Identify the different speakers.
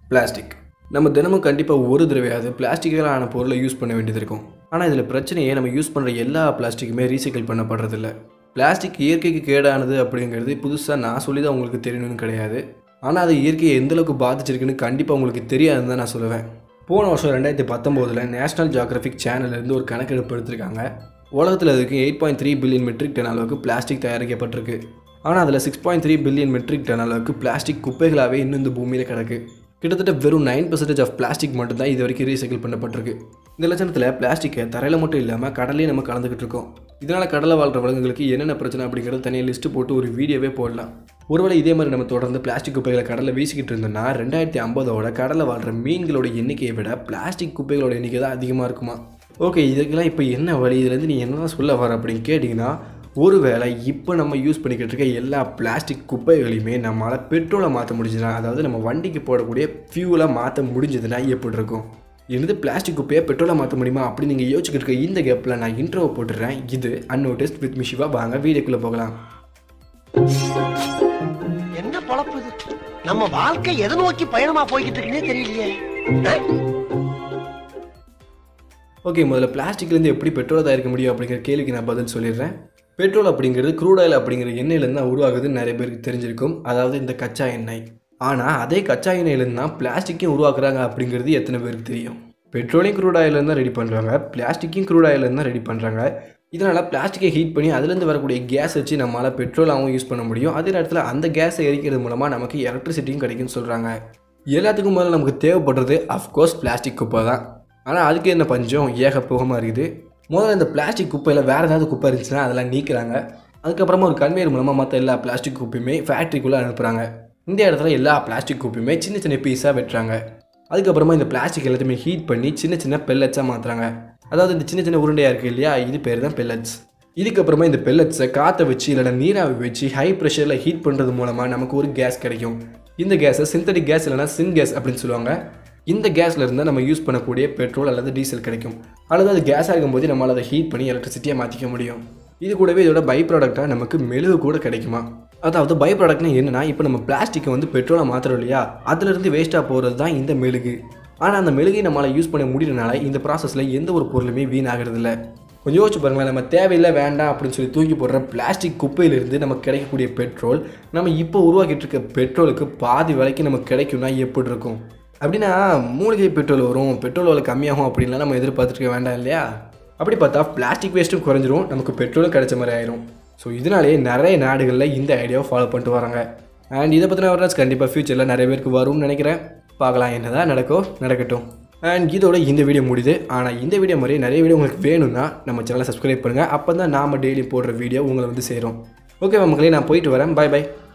Speaker 1: Plastic நம்ம தினமும் கண்டிப்பாக ஒரு தடவையாவது பிளாஸ்டிக்கால் ஆன பொருளை யூஸ் பண்ண வேண்டியது இருக்கும் ஆனால் இதில் பிரச்சனையே நம்ம யூஸ் பண்ணுற எல்லா பிளாஸ்டிக்குமே ரீசைக்கிள் பண்ணப்படுறதில்ல பிளாஸ்டிக் இயற்கைக்கு கேடானது அப்படிங்கிறது புதுசாக நான் சொல்லி தான் உங்களுக்கு தெரியணும்னு கிடையாது ஆனால் அது இயற்கையை எந்த அளவுக்கு பாதிச்சிருக்குன்னு கண்டிப்பாக உங்களுக்கு தெரியாதுன்னு தான் நான் சொல்லுவேன் போன வருஷம் ரெண்டாயிரத்தி பத்தொம்போதில் நேஷனல் ஜியாகிரபிக் சேனல்லேருந்து ஒரு கணக்கெடுப்பு எடுத்திருக்காங்க உலகத்தில் அதுக்கு eight point three billion metric ton அளவுக்கு பிளாஸ்டிக் தயாரிக்கப்பட்டிருக்கு ஆனால் அதில் six point three billion metric ton அளவுக்கு பிளாஸ்டிக் குப்பைகளாகவே இன்னும் இந்த பூமியில் கிடக்கு கிட்டத்தட்ட வெறும் நைன் பர்சன்டேஜ் ஆஃப் பிளாஸ்டிக் மட்டும் தான் இது வரைக்கும் ரீசைக்கிள் பண்ணப்பட்டிருக்கு இந்த லட்சணத்தில் பிளாஸ்டிக்கை தரையில் மட்டும் இல்லாமல் கடலையும் நம்ம கலந்துக்கிட்டு இருக்கோம் இதனால் கடலை வாழ்கிற விலங்குகளுக்கு என்னென்ன பிரச்சனை அப்படிங்கிறது தனியாக லிஸ்ட்டு போட்டு ஒரு வீடியோவே போடலாம் ஒருவேளை இதே மாதிரி நம்ம தொடர்ந்து பிளாஸ்டிக் குப்பைகளை கடலில் வீசிக்கிட்டு இருந்தோம்னா ரெண்டாயிரத்தி ஐம்பதோட கடலில் வாழ்கிற மீன்களோட எண்ணிக்கையை விட பிளாஸ்டிக் குப்பைகளோட எண்ணிக்கை தான் அதிகமாக இருக்குமா ஓகே இதுக்கெல்லாம் இப்போ என்ன வழி இதுலேருந்து நீ என்ன சொல்ல வர அப்படின்னு கேட்டிங்கன்னா ஒருவேளை இப்போ நம்ம யூஸ் பண்ணிக்கிட்டு இருக்க எல்லா பிளாஸ்டிக் குப்பைகளையுமே நம்மளால் பெட்ரோலை மாற்ற முடிஞ்சுதுன்னா அதாவது நம்ம வண்டிக்கு போடக்கூடிய ஃபியூலாக மாற்ற முடிஞ்சதுன்னா எப்படி இருக்கும் என்னது பிளாஸ்டிக் குப்பையை பெட்ரோலை மாற்ற முடியுமா அப்படி நீங்கள் யோசிச்சுக்கிட்டு இருக்க இந்த கேப்பில் நான் இன்ட்ரோவை போட்டுடுறேன் இது அன்னோட்டிஸ்ட் வித் மிஷிவா வாங்க வீடியோக்குள்ளே போகலாம்
Speaker 2: என்ன பொழப்பு இது நம்ம வாழ்க்கை எதை நோக்கி பயணமா போய்கிட்டு இருக்குன்னே தெரியலையே அஹ்?
Speaker 1: ஓகே முதல்ல பிளாஸ்டிக்லேருந்து எப்படி பெட்ரோலை தயாரிக்க முடியும் அப்படிங்கிற கேள்விக்கு நான் பதில் சொல்லிடுறேன் பெட்ரோல் அப்படிங்கிறது crude oil அப்படிங்கிற எண்ணெயிலேருந்து தான் உருவாகுதுன்னு நிறைய பேருக்கு தெரிஞ்சிருக்கும் அதாவது இந்த கச்சா எண்ணெய் ஆனால் அதே கச்சா எண்ணெயிலேருந்து தான் பிளாஸ்டிக்கையும் உருவாக்குறாங்க அப்படிங்கிறது எத்தனை பேருக்கு தெரியும் பெட்ரோலையும் crude oil ல இருந்து தான் ரெடி பண்ணுறாங்க பிளாஸ்டிக்கையும் crude oil ல இருந்து தான் ரெடி பண்ணுறாங்க இதனால் பிளாஸ்டிக்கை ஹீட் பண்ணி அதுலேருந்து வரக்கூடிய கேஸ் வச்சு நம்மளால் பெட்ரோலாகவும் யூஸ் பண்ண முடியும் அதே நேரத்தில் அந்த கேஸை எரிக்கிறது மூலமாக நமக்கு எலக்ட்ரிசிட்டியும் கிடைக்கும்னு சொல்கிறாங்க எல்லாத்துக்கும் முதல்ல நமக்கு தேவைப்படுறது அஃப்கோர்ஸ் பிளாஸ்டிக் குப்பை தான் ஆனால் அதுக்கு என்ன பஞ்சம் ஏகப்போகமாக இருக்குது முதல்ல இந்த பிளாஸ்டிக் குப்பையில் வேறு ஏதாவது குப்பை இருந்துச்சுன்னா அதெல்லாம் நீக்கிறாங்க அதுக்கப்புறமா ஒரு கன்வேயர் மூலமாக மற்ற எல்லா பிளாஸ்டிக் குப்பையுமே ஃபேக்ட்ரிக்குள்ளே அனுப்புகிறாங்க இந்த இடத்துல எல்லா பிளாஸ்டிக் குப்பையுமே சின்ன சின்ன பீஸாக வெட்டுறாங்க அதுக்கப்புறமா இந்த பிளாஸ்டிக் எல்லாத்தையுமே ஹீட் பண்ணி சின்ன சின்ன பெல்லட்ஸாக மாற்றுறாங்க அதாவது இந்த சின்ன சின்ன உருண்டையாக இருக்குது இல்லையா இது பேர் தான் பெல்லட்ஸ் இதுக்கப்புறமா இந்த பெல்லட்ஸை காற்றை வச்சு இல்லைனா நீராவி வச்சு ஹை ப்ரெஷரில் ஹீட் பண்ணுறது மூலமாக நமக்கு ஒரு கேஸ் கிடைக்கும் இந்த கேஸை சிந்தட்டிக் கேஸ் இல்லைனா சின் கேஸ் அப்படின்னு சொல்லுவாங்க இந்த கேஸ்ல இருந்தால் நம்ம யூஸ் பண்ணக்கூடிய பெட்ரோல் அல்லது டீசல் கிடைக்கும் அல்லது அது கேஸாக இருக்கும்போது நம்மளால் அதை ஹீட் பண்ணி எலக்ட்ரிசிட்டியாக மாற்றிக்க முடியும் இது கூடவே இதோட பை ப்ராடக்டாக நமக்கு மெழுகு கூட கிடைக்குமா அதாவது பை ப்ராடக்ட்னா என்னன்னா இப்போ நம்ம பிளாஸ்டிக்கை வந்து பெட்ரோலை மாற்றுறோம் இல்லையா அதுலேருந்து வேஸ்ட்டாக போகிறது தான் இந்த மெழுகு ஆனால் அந்த மெழுகை நம்மளால் யூஸ் பண்ண முடியறனால இந்த ப்ராசஸில் எந்த ஒரு பொருளுமே வீணாகிறதில்ல கொஞ்சம் யோசிச்சு பாருங்களேன் நம்ம தேவையில்லை வேண்டாம் அப்படின்னு சொல்லி தூக்கி போடுற பிளாஸ்டிக் குப்பையிலிருந்து நமக்கு கிடைக்கக்கூடிய பெட்ரோல் நம்ம இப்போ உருவாக்கிட்டு இருக்க பெட்ரோலுக்கு பாதி விலைக்கு நமக்கு கிடைக்கும்னா எப்படி இருக்கும் அப்படின்னா மூலிகை பெட்ரோல் வரும் பெட்ரோல் விலை கம்மியாகும் அப்படின்லாம் நம்ம எதிர்பார்த்துருக்க வேண்டாம் இல்லையா அப்படி பார்த்தா பிளாஸ்டிக் வேஸ்ட்டும் குறைஞ்சிரும் நமக்கு பெட்ரோலும் கிடைச்ச மாதிரி ஆயிரும் ஸோ இதனாலேயே நிறைய நாடுகளில் இந்த ஐடியாவை ஃபாலோ பண்ணிட்டு வராங்க அண்ட் இதை பற்றின அவேர்னஸ் கண்டிப்பாக ஃப்யூச்சரில் நிறைய பேருக்கு வரும்னு நினைக்கிறேன் பார்க்கலாம் என்னதான் நடக்கோ நடக்கட்டும் அண்ட் இதோட இந்த வீடியோ முடியுது ஆனால் இந்த வீடியோ மாதிரி நிறைய வீடியோ உங்களுக்கு வேணும்னா நம்ம சேனலை சப்ஸ்கிரைப் பண்ணுங்கள் அப்போ தான் நாம் டெய்லி போடுற வீடியோ உங்களை வந்து சேரும் ஓகே மக்களே நான் போயிட்டு வரேன் பை பை